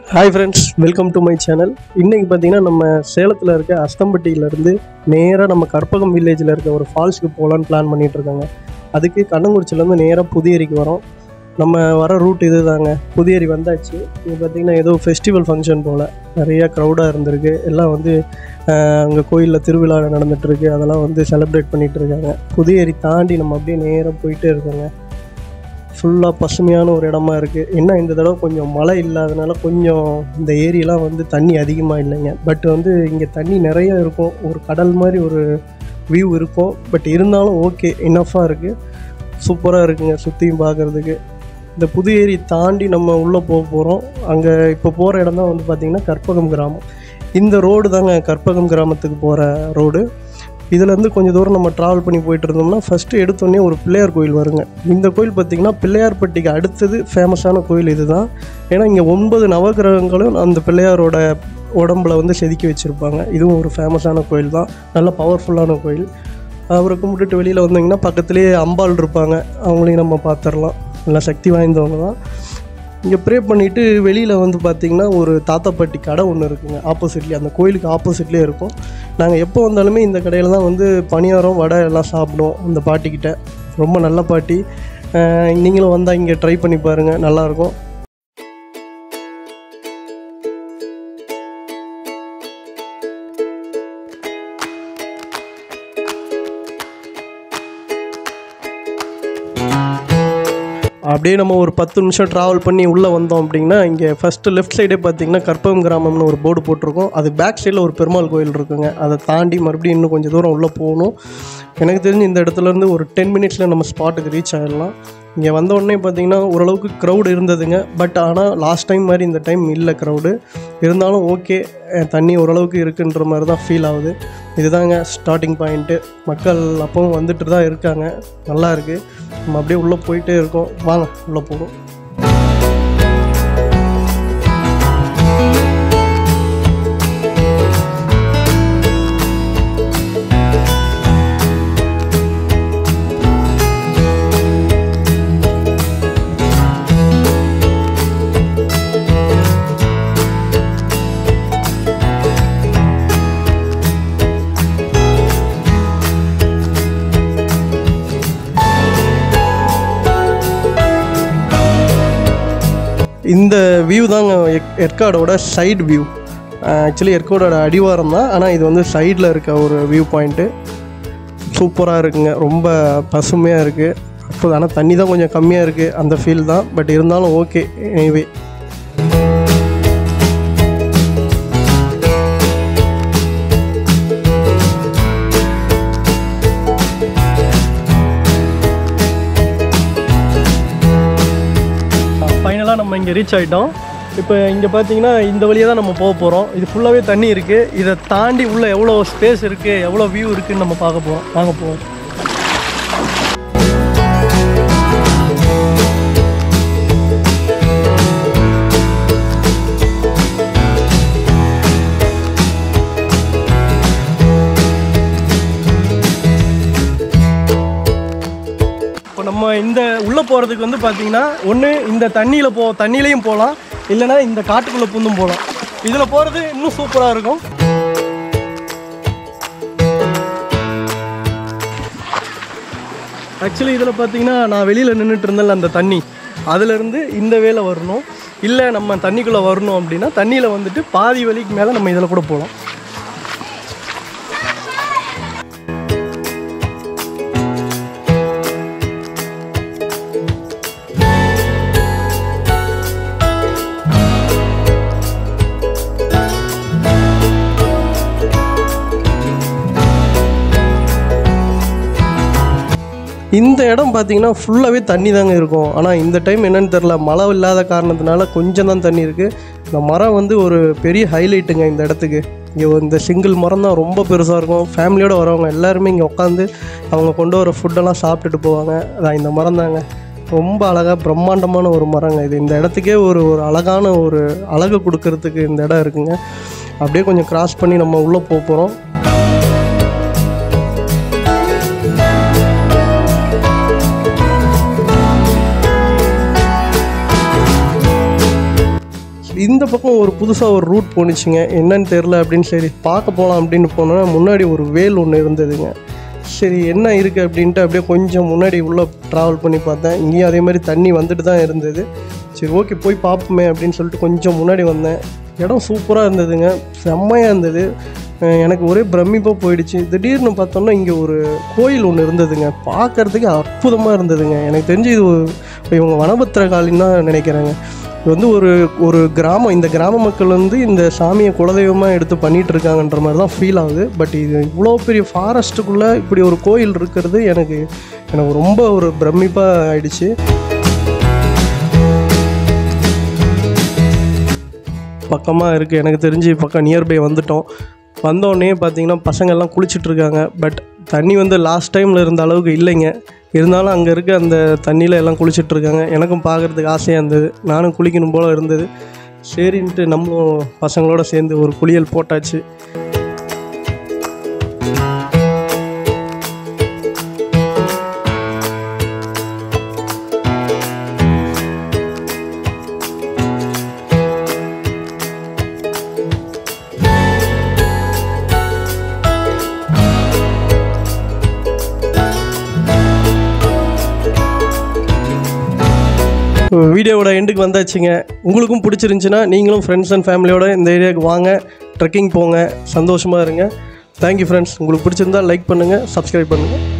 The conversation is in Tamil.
hi friends welcome to my channel இன்றைக்கி பார்த்தீங்கன்னா நம்ம சேலத்தில் இருக்க அஸ்தம்பட்டியிலேருந்து நேராக நம்ம கற்பகம் வில்லேஜில் இருக்க ஒரு ஃபால்ஸ்க்கு போகலான்னு பிளான் பண்ணிட்டு இருக்காங்க அதுக்கு கண்ணங்குறிச்சிலேருந்து நேராக புதியரிக்கு வரோம் நம்ம வர ரூட் இது தாங்க புதியரி வந்தாச்சு இது பார்த்திங்கன்னா ஏதோ ஃபெஸ்டிவல் ஃபங்க்ஷன் போல் நிறையா க்ரௌடாக இருந்திருக்கு எல்லாம் வந்து அங்கே கோயிலில் திருவிழா நடந்துகிட்ருக்கு அதெல்லாம் வந்து செலிப்ரேட் பண்ணிகிட்டு இருக்காங்க புதியரி தாண்டி நம்ம அப்படியே நேராக போயிட்டே இருக்கோங்க ஃபுல்லாக பசுமையான ஒரு இடமா இருக்குது என்ன இந்த தடவை கொஞ்சம் மழை இல்லாதனால கொஞ்சம் இந்த ஏரியெலாம் வந்து தண்ணி அதிகமாக இல்லைங்க பட் வந்து இங்கே தண்ணி நிறைய இருக்கும் ஒரு கடல் மாதிரி ஒரு வியூ இருக்கும் பட் இருந்தாலும் ஓகே இனஃபாக இருக்குது சூப்பராக இருக்குங்க சுற்றியும் பார்க்குறதுக்கு இந்த புது ஏரி தாண்டி நம்ம உள்ளே போக போகிறோம் அங்கே இப்போ போகிற இடம் தான் வந்து பார்த்திங்கன்னா கற்பகம் கிராமம் இந்த ரோடு தாங்க கற்பகம் கிராமத்துக்கு போகிற ரோடு இதுலேருந்து கொஞ்சம் தூரம் நம்ம ட்ராவல் பண்ணி போயிட்டு இருந்தோம்னா ஃபஸ்ட்டு எடுத்தோடனே ஒரு பிள்ளையார் கோயில் வருங்க இந்த கோயில் பார்த்திங்கன்னா பிள்ளையார்பட்டிக்கு அடுத்தது ஃபேமஸான கோயில் இதுதான் ஏன்னா இங்கே ஒன்பது நவகிரகங்களும் அந்த பிள்ளையாரோட உடம்புல வந்து செதுக்கி வச்சுருப்பாங்க இதுவும் ஒரு ஃபேமஸான கோயில் தான் நல்ல பவர்ஃபுல்லான கோயில் அவரை கும்பிட்டுட்டு வெளியில் வந்தீங்கன்னா பக்கத்துலேயே அம்பாள் இருப்பாங்க அவங்களையும் நம்ம பார்த்துடலாம் நல்லா சக்தி வாய்ந்தவங்க தான் இங்கே ப்ரே பண்ணிவிட்டு வெளியில் வந்து பார்த்திங்கன்னா ஒரு தாத்தா பாட்டி கடை ஒன்று இருக்குங்க ஆப்போசிட்லேயே அந்த கோயிலுக்கு ஆப்போசிட்லேயே இருக்கும் நாங்கள் எப்போ வந்தாலுமே இந்த கடையில் தான் வந்து பணியாரம் வடை எல்லாம் சாப்பிடுவோம் அந்த பாட்டிக்கிட்ட ரொம்ப நல்ல பாட்டி அஹ் நீங்களும் வந்தால் இங்கே ட்ரை பண்ணி பாருங்கள் நல்லாயிருக்கும் அப்படியே நம்ம ஒரு பத்து நிமிஷம் ட்ராவல் பண்ணி உள்ளே வந்தோம் அப்படின்னா இங்கே ஃபஸ்ட்டு லெஃப்ட் சைடே பார்த்தீங்கன்னா கற்பகம் கிராமம்னு ஒரு போர்டு போட்டிருக்கோம் அது பேக் சைடில் ஒரு பெருமாள் கோயில் இருக்குங்க அதை தாண்டி மறுபடியும் இன்னும் கொஞ்சம் தூரம் உள்ளே போகணும் எனக்கு தெரிஞ்சு இந்த இடத்துலேருந்து ஒரு டென் மினிட்ஸில் நம்ம ஸ்பாட்டுக்கு ரீச் ஆகிடலாம் இங்கே வந்த உடனே பார்த்தீங்கன்னா ஓரளவுக்கு க்ரௌடு இருந்ததுங்க பட் ஆனால் லாஸ்ட் டைம் மாதிரி இந்த டைம் இல்லை க்ரௌடு இருந்தாலும் ஓகே தண்ணி ஓரளவுக்கு இருக்குன்ற மாதிரி தான் ஃபீல் ஆகுது இதுதாங்க ஸ்டார்டிங் பாயிண்ட்டு மக்கள் அப்பவும் வந்துட்டு தான் இருக்காங்க நல்லா இருக்குது நம்ம அப்படியே உள்ளே போயிட்டே இருக்கோம் வாங்க உள்ளே போகிறோம் இந்த வியூ தாங்க எக்- ஏற்காடோட சைடு வியூ ஆக்சுவலி ஏற்காடோட அடிவாரம் தான் ஆனால் இது வந்து சைடில் இருக்க ஒரு வியூ பாயிண்ட்டு சூப்பராக இருக்குங்க ரொம்ப பசுமையாக இருக்குது அப்போ ஆனால் தண்ணி தான் கொஞ்சம் கம்மியாக இருக்குது அந்த ஃபீல் தான் பட் இருந்தாலும் ஓகே எனிவே ஃபைனலாக நம்ம இங்கே ரீச் ஆகிட்டோம் இப்போ இங்கே பார்த்தீங்கன்னா இந்த வழியாக தான் நம்ம போக போகிறோம் இது ஃபுல்லாகவே தண்ணி இருக்குது இதை தாண்டி உள்ளே எவ்வளோ ஸ்பேஸ் இருக்குது எவ்வளோ வியூ இருக்குதுன்னு நம்ம பார்க்க போகிறோம் வாங்க போவோம் இப்போ நம்ம இந்த உள்ளே போகிறதுக்கு வந்து பார்த்தீங்கன்னா ஒன்று இந்த தண்ணியில் போ தண்ணியிலையும் போகலாம் இல்லைன்னா இந்த காட்டுக்குள்ளே பூந்தும் போகலாம் இதில் போகிறது இன்னும் சூப்பராக இருக்கும் ஆக்சுவலி இதில் பார்த்தீங்கன்னா நான் வெளியில் நின்றுட்டு இருந்தேன்ல அந்த தண்ணி அதுலேருந்து இந்த வேலை வரணும் இல்லை நம்ம தண்ணிக்குள்ளே வரணும் அப்படின்னா தண்ணியில் வந்துட்டு பாதி வழிக்கு மேலே நம்ம இதில் கூட போகலாம் இந்த இடம் பார்த்தீங்கன்னா ஃபுல்லாகவே தண்ணி தாங்க இருக்கும் ஆனால் இந்த டைம் என்னன்னு தெரில மழை இல்லாத காரணத்தினால கொஞ்சம் தான் தண்ணி இருக்குது இந்த மரம் வந்து ஒரு பெரிய ஹைலைட்டுங்க இந்த இடத்துக்கு இங்கே இந்த சிங்கிள் மரம் தான் ரொம்ப பெருசாக இருக்கும் ஃபேமிலியோடு வரவங்க எல்லாருமே இங்கே உட்காந்து அவங்க கொண்டு வர ஃபுட்டெல்லாம் சாப்பிட்டுட்டு போவாங்க அதான் இந்த மரம் தாங்க ரொம்ப அழகாக பிரம்மாண்டமான ஒரு மரங்க இது இந்த இடத்துக்கே ஒரு ஒரு அழகான ஒரு அழகு கொடுக்கறதுக்கு இந்த இடம் இருக்குங்க அப்படியே கொஞ்சம் கிராஸ் பண்ணி நம்ம உள்ளே போக போகிறோம் இந்த பக்கம் ஒரு புதுசாக ஒரு ரூட் போணுச்சுங்க என்னன்னு தெரில அப்படின்னு சரி பார்க்க போகலாம் அப்படின்னு போனோன்னா முன்னாடி ஒரு வேல் ஒன்று இருந்ததுங்க சரி என்ன இருக்குது அப்படின்ட்டு அப்படியே கொஞ்சம் முன்னாடி உள்ளே ட்ராவல் பண்ணி பார்த்தேன் இங்கேயும் அதே மாதிரி தண்ணி வந்துட்டு தான் இருந்தது சரி ஓகே போய் பார்ப்போமே அப்படின்னு சொல்லிட்டு கொஞ்சம் முன்னாடி வந்தேன் இடம் சூப்பராக இருந்ததுங்க செம்மையாக இருந்தது அஹ் எனக்கு ஒரே பிரமிப்பாக போயிடுச்சு திடீர்னு பார்த்தோம்னா இங்கே ஒரு கோயில் ஒன்று இருந்ததுங்க பார்க்கறதுக்கு அற்புதமாக இருந்ததுங்க எனக்கு தெரிஞ்சு இது ஒரு- இவங்க வனபத்திர காலின்னு தான் நினைக்கிறேங்க இது வந்து ஒரு ஒரு கிராமம் இந்த கிராம மக்கள் வந்து இந்த சாமியை குலதெய்வமாக எடுத்து பண்ணிட்டு இருக்காங்கன்ற மாதிரி தான் ஃபீல் ஆகுது பட் இது இவ்வளோ பெரிய ஃபாரஸ்ட்டுக்குள்ளே இப்படி ஒரு கோயில் இருக்கிறது எனக்கு எனக்கு ரொம்ப ஒரு பிரமிப்பாக ஆயிடுச்சு பக்கமாக இருக்குது எனக்கு தெரிஞ்சு பக்கம் நியர்பை வந்துட்டோம் வந்தோடனே பார்த்தீங்கன்னா பசங்கள்லாம் குளிச்சுட்டு இருக்காங்க பட் தண்ணி வந்து லாஸ்ட் டைமில் இருந்த அளவுக்கு இல்லைங்க இருந்தாலும் அங்கே இருக்க அந்த தண்ணியில் எல்லாம் குளிச்சுட்டு இருக்காங்க எனக்கும் பார்க்குறதுக்கு ஆசையாக இருந்தது நானும் குளிக்கணும் போல் இருந்தது சரின்ட்டு நம்மளும் பசங்களோட சேர்ந்து ஒரு குளியல் போட்டாச்சு வீடியோவோட எண்டுக்கு வந்தாச்சுங்க உங்களுக்கும் பிடிச்சிருந்துச்சின்னா நீங்களும் ஃப்ரெண்ட்ஸ் அண்ட் ஃபேமிலியோட இந்த ஏரியாவுக்கு வாங்க ட்ரெக்கிங் போங்க சந்தோஷமாக இருங்க தேங்க்யூ ஃப்ரெண்ட்ஸ் உங்களுக்கு பிடிச்சிருந்தா லைக் பண்ணுங்கள் சப்ஸ்கிரைப் பண்ணுங்கள்